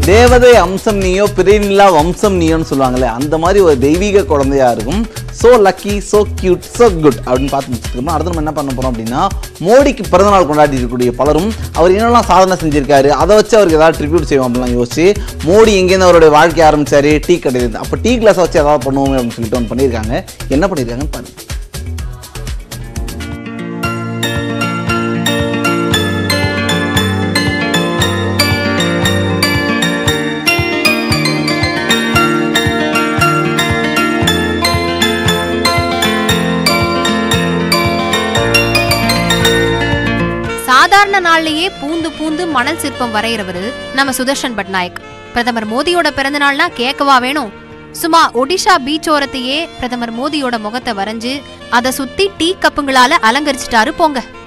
தேவதை அம்சம் நீயோ பிறைநிலா வம்சம் நீயோன்னு சொல்லுவாங்கல்ல அந்த மாதிரி ஒரு தெய்வீக குழந்தையா இருக்கும் so lucky so cute so good அப்படின்னு பார்த்து முடிச்சுக்கணும் அடுத்து நம்ம என்ன பண்ண போறோம் அப்படின்னா மோடிக்கு பிறந்தநாள் கொண்டாடி இருக்கக்கூடிய பலரும் அவர் என்னெல்லாம் சாதனை செஞ்சிருக்காரு அதை வச்சு அவருக்கு ஏதாவது ட்ரிபியூட் செய்வோம் அப்படிலாம் யோசிச்சு மோடி எங்கேருந்து அவருடைய வாழ்க்கை ஆரம்பிச்சாரு டீ கடையில அப்போ டீ கிளாஸ் வச்சு ஏதாவது பண்ணுவோமே அப்படின்னு சொல்லிட்டு ஒன்று பண்ணியிருக்காங்க என்ன பண்ணியிருக்காங்கன்னு பாருங்க சாதாரண நாள்லயே பூந்து பூந்து மணல் சிற்பம் வரைகிறவரு நம்ம சுதர்ஷன் பட்நாயக் பிரதமர் மோடியோட பிறந்த நாள்னா கேட்கவா வேணும் சும்மா ஒடிஷா பீச் ஓரத்தையே பிரதமர் மோடியோட முகத்தை வரைஞ்சு அதை சுத்தி டீ கப்புங்களால அலங்கரிச்சிட்டாரு போங்க